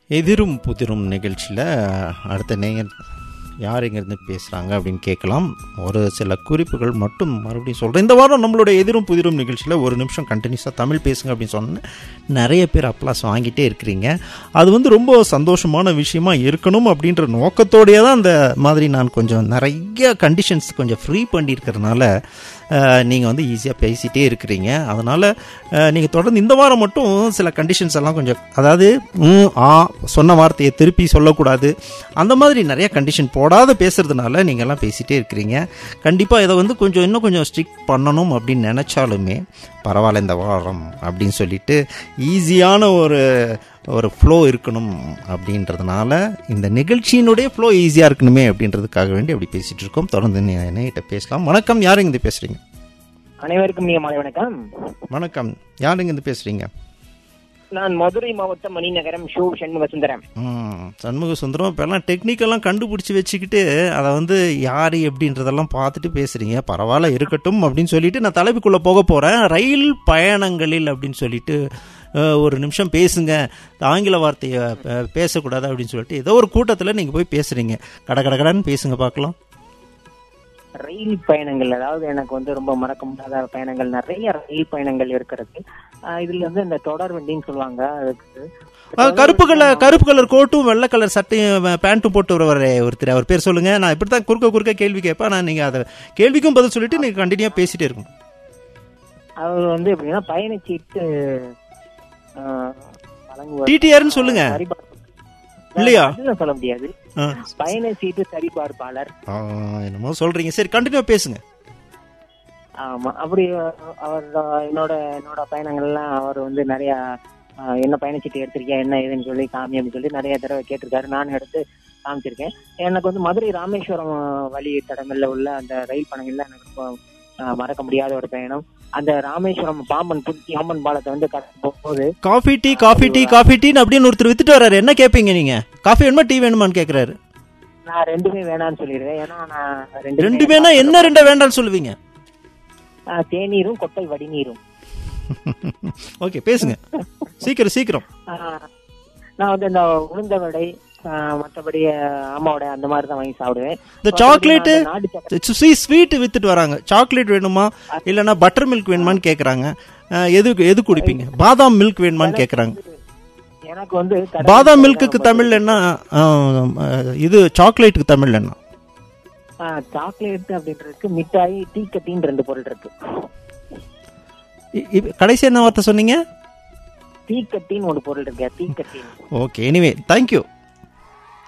எதிரும் புதிரும் நிகழ்ச்சியில் அடுத்த நேயர் யார் எங்கேருந்து பேசுகிறாங்க அப்படின்னு கேட்கலாம் ஒரு சில குறிப்புகள் மட்டும் மறுபடியும் சொல்கிறேன் இந்த வாரம் நம்மளுடைய எதிரும் புதிரும் நிகழ்ச்சியில் ஒரு நிமிஷம் கண்டினியூஸாக தமிழ் பேசுங்க அப்படின்னு சொன்னேன் நிறைய பேர் அப்ளாஸ் வாங்கிட்டே இருக்கிறீங்க அது வந்து ரொம்ப சந்தோஷமான விஷயமா இருக்கணும் அப்படின்ற நோக்கத்தோடையே தான் அந்த மாதிரி நான் கொஞ்சம் நிறைய கண்டிஷன்ஸ் கொஞ்சம் ஃப்ரீ பண்ணியிருக்கிறதுனால நீங்கள் வந்து ஈஸியாக பேசிகிட்டே இருக்கிறீங்க அதனால் நீங்கள் தொடர்ந்து இந்த வாரம் மட்டும் சில கண்டிஷன்ஸ் எல்லாம் கொஞ்சம் அதாவது ம் ஆ சொன்ன வார்த்தையை திருப்பி சொல்லக்கூடாது அந்த மாதிரி நிறைய கண்டிஷன் போடாத பேசுறதுனால நீங்கள் எல்லாம் பேசிகிட்டே இருக்கிறீங்க கண்டிப்பாக இதை வந்து கொஞ்சம் இன்னும் கொஞ்சம் ஸ்ட்ரிக்ட் பண்ணணும் அப்படின்னு நினச்சாலுமே பரவாயில்ல இந்த வாரம் அப்படின்னு சொல்லிட்டு ஈஸியான ஒரு ஒரு ஃப்ளோ இருக்கணும் அப்படின்றதுனால இந்த நிகழ்ச்சியினுடைய ஃப்ளோ ஈஸியாக இருக்கணுமே அப்படின்றதுக்காக வேண்டி அப்படி பேசிகிட்டு இருக்கோம் தொடர்ந்து என்னகிட்ட பேசலாம் வணக்கம் யாருங்க இருந்து பேசுகிறீங்க அனைவருக்கும் நீங்க மாலை வணக்கம் வணக்கம் யாருங்க இருந்து பேசுகிறீங்க நான் மதுரை மாவட்டம் மணிநகரம் ஷோ சண்முக சுந்தரம் ம் சண்முக சுந்தரம் இப்போல்லாம் டெக்னிக்கெல்லாம் கண்டுபிடிச்சி வச்சுக்கிட்டு அதை வந்து யார் எப்படின்றதெல்லாம் பார்த்துட்டு பேசுகிறீங்க பரவாயில்ல இருக்கட்டும் அப்படின்னு சொல்லிட்டு நான் தலைப்புக்குள்ளே போக போகிறேன் ரயில் பயணங்களில் அப்படின்னு சொல்லிட்டு அஹ், ஒரு நிமிஷம் பேசுங்க ஆங்கில வார்த்தையை அஹ், பேசக்கூடாது அப்படின்னு சொல்லிட்டு ஏதோ ஒரு கூட்டத்தில் நீங்கள் போய் பேசுகிறீங்க கட கட கடன்னு பேசுங்க பார்க்கலாம் ரயில் பயணங்கள் அதாவது எனக்கு வந்து ரொம்ப மறக்க முடியாத பயணங்கள் நிறைய ரயில் பயணங்கள் இருக்கிறது ஆஹ் இதுல வந்து இந்த தொடர் வண்டின்னு சொல்லுவாங்க அதுக்கு அஹ், கருப்பு கலர் கருப்பு கலர் கோட்டும் வெள்ளை கலர் சட்டையும் அஹ், பேண்ட்டும் போட்டு வருவார் ஒருத்தர் அவர் பேர் சொல்லுங்க நான் இப்படி தான் குறுக்க குறுக்க கேள்வி கேட்பேன் நான் நீங்கள் அதை கேள்விக்கும் பதில் சொல்லிட்டு நீங்கள் கண்டினியூவாக பேசிட்டே இருக்கும் அவர் வந்து எப்படின்னா பயணச்சீட்டு ஆஹ், வழங்குவார். டிடிஆர்னு சொல்லுங்க சரிபார்ப்பு- இல்லையா? அதெல்லாம் சொல்ல முடியாது ஆ. பயண சீட்டு சரிபார்ப்பாளர் ஆ, என்னமோ சொல்றீங்க சரி கண்டினியூ பேசுங்க ஆமா அப்படி அஹ், அவர் அஹ், என்னோட என்னோட பயணங்கள்லாம் அவர் வந்து நிறைய அஹ், என்ன பயணச்சீட்டு எடுத்திருக்கியா என்ன ஏதுன்னு சொல்லி காமி அப்படின்னு சொல்லி நிறைய தடவை கேட்டிருக்காரு நானும் எடுத்து காமிச்சிருக்கேன் எனக்கு வந்து மதுரை ராமேஸ்வரம் அஹ், வழி தடங்கள்ல உள்ள அந்த ரயில் பயணங்கள்ல எனக்கு ரொம்ப, அஹ், மறக்க முடியாத ஒரு பயணம் அந்த ராமேஸ்வரம் பாம்பன் புத்தி பாம்பன் பாலத்தை வந்து கடந்து போகும்போது coffee tea coffee tea coffee tea அப்படின்னு ஒருத்தர் வித்துட்டு வர்றாரு என்ன கேட்பீங்க நீங்க காஃபி வேணுமா டீ வேணுமான்னு கேக்குறாரு நான் ரெண்டுமே வேணாம்னு சொல்லிடுவேன் ஏன்னா நான் ரெண்டுமே ரெண்டுமேனா என்ன ரெண்ட வேண்டாம்னு சொல்லுவீங்க அஹ், தேநீரும் கொட்டை வடிநீரும் ஓகே பேசுங்க சீக்கிரம் சீக்கிரம் ஆஹ் நான் வந்து இந்த உளுந்த வடை ஆஹ் மத்தபடி ஆஹ் அம்மாவோட அந்த மாதிரி தான் வாங்கி சாப்பிடுவேன் இந்த மத்தபடி சாக்லேட்டு நான் அந்த நாட்டு சக்கரை ஸ்வீட் வித்துட்டு வராங்க சாக்லேட் வேணுமா இல்லைன்னா பட்டர் மில்க் வேணுமான்னு கேக்குறாங்க அஹ், எது எது குடிப்பீங்க பாதாம் மில்க் வேணுமான்னு கேக்குறாங்க எனக்கு வந்து கடை- பாதாம் மில்க்குக்கு தமிழ் என்ன அஹ், அஹ், இது சாக்லேட்டுக்கு தமிழ் என்ன ஆஹ் சாக்லேட் அப்படின்றதுக்கு மிட்டாய் டீ கட்டின்னு ரெண்டு பொருள் இருக்கு இ- இ- கடைசி என்ன வார்த்தை சொன்னீங்க டீ கட்டின்னு ஒரு பொருள் இருக்கு டீ கட்டின்னு ஓகே எனிவே தேங்க்யூ